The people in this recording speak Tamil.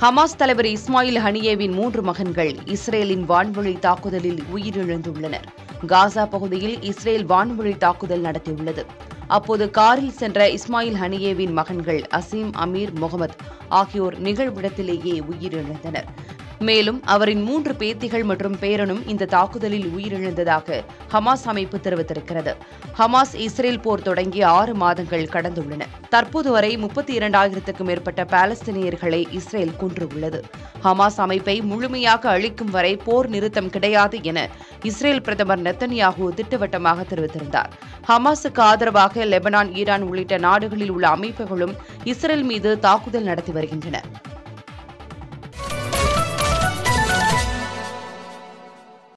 ஹமாஸ் தலைவர் இஸ்மாயில் ஹனியேவின் மூன்று மகன்கள் இஸ்ரேலின் வான்வழி தாக்குதலில் உயிரிழந்துள்ளனர் காசா பகுதியில் இஸ்ரேல் வான்வழி தாக்குதல் நடத்தியுள்ளது அப்போது காரில் சென்ற இஸ்மாயில் ஹனியேவின் மகன்கள் அசீம் அமீர் முகமது ஆகியோர் நிகழ்விடத்திலேயே உயிரிழந்தனர் மேலும் அவரின் மூன்று பேத்திகள் மற்றும் பேரனும் இந்த தாக்குதலில் உயிரிழந்ததாக ஹமாஸ் அமைப்பு தெரிவித்திருக்கிறது ஹமாஸ் இஸ்ரேல் போர் தொடங்கி ஆறு மாதங்கள் கடந்துள்ளன தற்போது வரை முப்பத்தி இரண்டாயிரத்துக்கும் மேற்பட்ட பாலஸ்தீனியர்களை இஸ்ரேல் கொன்றுள்ளது ஹமாஸ் அமைப்பை முழுமையாக அழிக்கும் வரை போர் நிறுத்தம் கிடையாது என இஸ்ரேல் பிரதமர் நெத்தன்யாகு திட்டவட்டமாக தெரிவித்திருந்தார் ஹமாஸுக்கு ஆதரவாக லெபனான் ஈரான் உள்ளிட்ட நாடுகளில் உள்ள அமைப்புகளும் இஸ்ரேல் மீது தாக்குதல் நடத்தி வருகின்றன